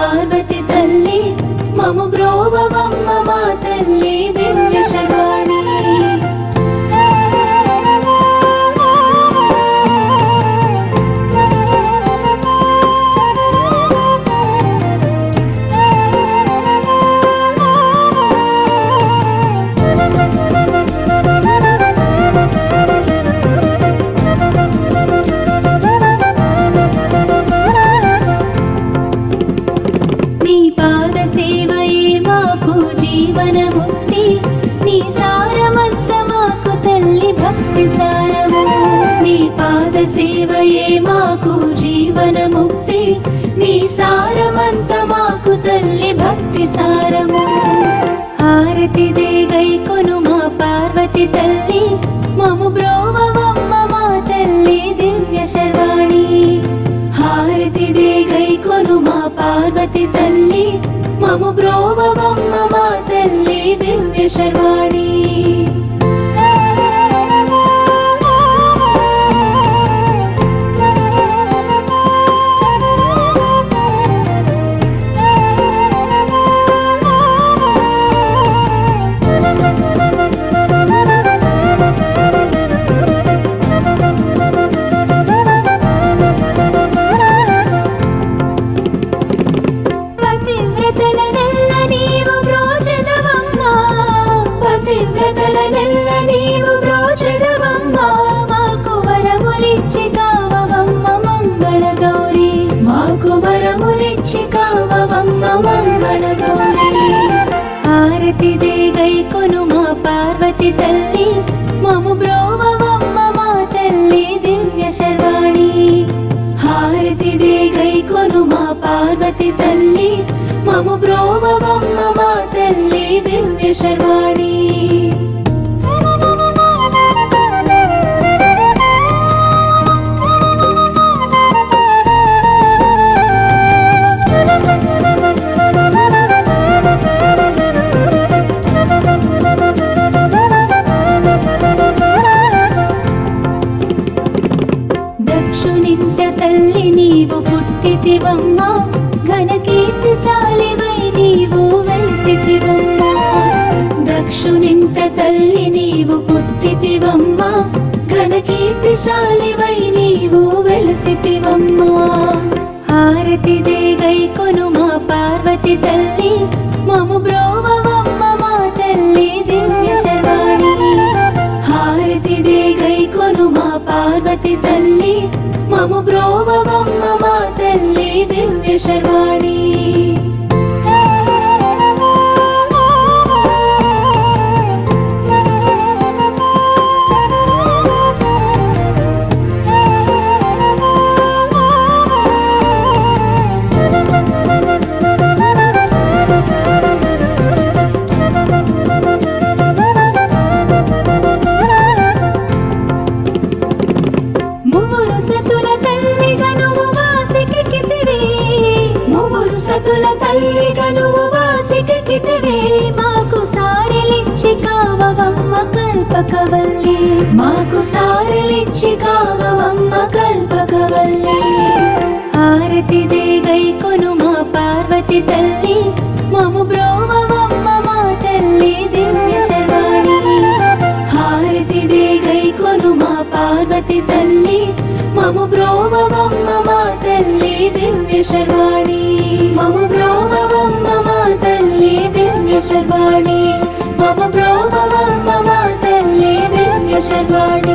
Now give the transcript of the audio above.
పార్వతి తల్లి మము బ్రోవవమ్మ మా తల్లి దివ్య శర్వాణి నీ పాద సేవయే మాకు జీవన ముక్తి నీ సారమంత మాకు తల్లి భక్తి సారము నీ పాద సేవయే మాకు జీవన ముక్తి నీ సారమంత మాకు తల్లి భక్తి సారము హారతి దే గై కొను మా పార్వతి తల్లి మము బ్రోవవమ్మ మా తల్లి దివ్య శర్వాణి హారతి దే గై కొను మా పార్వతి తల్లి మము బ్రోవవమ్మ మా తల్లి దివ్య శర్వాణి పతివ్రతల నెల్ల నీవు బ్రోచెదవమ్మా పతివ్రతల నెల్ల నీవు బ్రోచెదవమ్మా మాకు వరములిచ్చి కావవమ్మ మంగళ గౌరి మాకు వరములిచ్చి కావవమ్మ మంగళ గౌరి హారతి దే గై కొను మా పార్వతి తల్లి మము బ్రోవవమ్మ మా తల్లి దివ్య శర్వాణి హారతి దే గై కొను మా పార్వతి తల్లి మము బ్రోవవమ్మ మా తల్లి దివ్య శర్వాణి దక్షునింట తల్లి నీవు పుట్టితివమ్మా ఘన కీర్తిశాలివై నీవు వెలిసితివమ్మా దక్షునింట తల్లి నీవు పుట్టితివమ్మా ఘన కీర్తిశాలివై నీవు వెలిసితివమ్మా హారతి దే గై కొను మా పార్వతి తల్లి మము బ్రోవవమ్మ మా తల్లి దివ్య శర్వాణి హారతి దే గై కొను మా పార్వతి తల్లి మము బ్రోవవమ్మ మా తల్లి దివ్య శర్వాణి మువ్వురు సతుల తల్లిగా నువ్వు వాసికెక్కితివి మువ్వురు సతుల తల్లిగా నువ్వు వాసికెక్కితివి మాకు సారెలిచ్చి కావవమ్మ కల్పకవల్లి మాకు సారెలిచ్చి కావవమ్మ కల్పకవల్లి హారతి దే గై కొను మా పార్వతి తల్లి మము బ్రోవవమ్మ మా తల్లి దివ్య శర్వాణి హారతి దే గై కొను మా పార్వతి తల్లి మము బ్రోవవమ్మ మా తల్లి దివ్య శర్వాణి మము బ్రోవవమ్మ మా తల్లి దివ్య శర్వాణి మము బ్రోవవమ్మ మా తల్లి దివ్య శర్వాణి